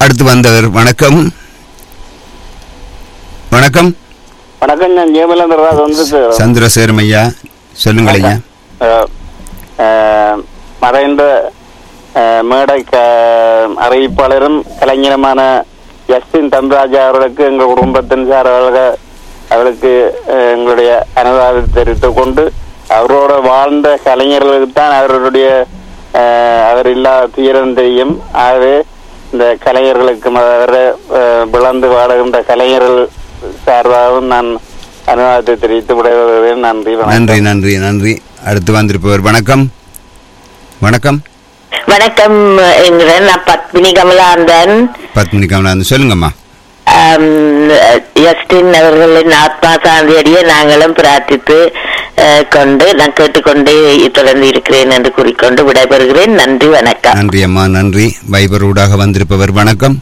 அடுத்து வந்தவர் வணக்கம் வணக்கம் வணக்கம் நான் ஜெயமலேந்திரராஜ் வந்து சந்திரசேகரம் ஐயா சொல்லுங்கள் ஐயா அஹ், அஹ், மறைந்த அஹ், மேடை க- அறிவிப்பாளரும் கலைஞருமான ஜஸ்டின் தம்பராஜா அவர்களுக்கு எங்கள் குடும்பத்தின் சார்பாக அவளுக்கு அஹ், எங்களுடைய அனுதாபத்தை தெரிவித்துக் கொண்டு அவரோட வாழ்ந்த கலைஞர்களுக்கு தான் அவருடைய அஹ், அவர் இல்லா துயரம் தெரியும் ஆகவே இந்த கலைஞர்களுக்கும் அவரை அஹ், விளந்து வாழுகின்ற கலைஞர்கள் சார்பாகவும் நான் அனுதாபத்தை தெரிவித்து விடைபெறுகிறேன் நன்றி வணக்கம். நன்றி நன்றி நன்றி அடுத்து வந்திருப்பவர் வணக்கம் வணக்கம் வணக்கம் என்கிறேன் நான் பத்மினி கமலாந்தன் பத்மினி கமலாந்து சொல்லுங்கம்மா ஆம், ஜஸ்டின் அவர்களின் ஆத்மா சாந்தியடைய நாங்களும் பிரார்த்தித்து அஹ், கொண்டு நான் கேட்டுக்கொண்டே தொடர்ந்து இருக்கிறேன் என்று கூறிக்கொண்டு விடைபெறுகிறேன் நன்றி வணக்கம் நன்றி அம்மா நன்றி வைபர் ஊடாக வந்திருப்பவர் வணக்கம்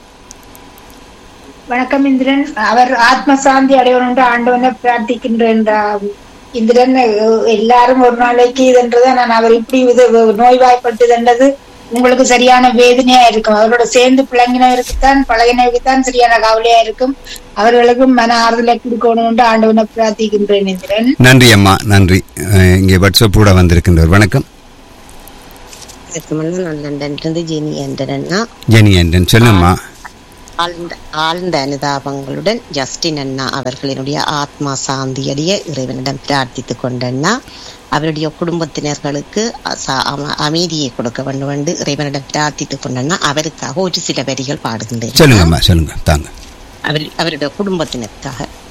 வணக்கம் இந்திரன் அவர் ஆத்ம சாந்தி அடையணும் என்று ஆண்டவனை பிரார்த்திக்கின்றேன் ரா- இந்திரன் அஹ், எல்லாரும் ஒரு நாளைக்கு இதுன்றதை நான் அவர் இப்படி இது நோய்வாய்ப்பட்டதுன்றது உங்களுக்கு சரியான வேதனையா இருக்கும் அவரோட சேர்ந்து பிள்ளைங்கினவருக்குத்தான் பழகினவருக்குத்தான் சரியான கவலையா இருக்கும் அவர்களுக்கும் மன ஆறுதலை கொடுக்கணும் என்று ஆண்டவனை பிரார்த்திக்கின்றேன் இந்திரன் நன்றி அம்மா நன்றி அஹ், இங்கே வாட்ஸ்அப் கூட வந்திருக்கின்றவர் வணக்கம் வணக்கம் நான் லண்டன்லேருந்து ஜெனி என்றனா ஜெனி ஆண்டன் சொல்லுங்கம்மா ஆழ்ந்த ஆழ்ந்த அனுதாபங்களுடன் ஜஸ்டின் அண்ணா அவர்களினுடைய ஆத்மா சாந்தியடைய இறைவனிடம் பிரார்த்தித்துக் கொண்டண்ணா அவருடைய குடும்பத்தினர்களுக்கு அச- அம- அமைதியை கொடுக்க வேண்டும் என்று இறைவனிடம் பிரார்த்தித்துக் கொண்டண்ணா அவருக்காக ஒரு சில வரிகள் பாடுகின்றேன் சொல்லுங்கம்மா சொல்லுங்க தாங்க அவர் அவருடைய குடும்பத்தினருக்காக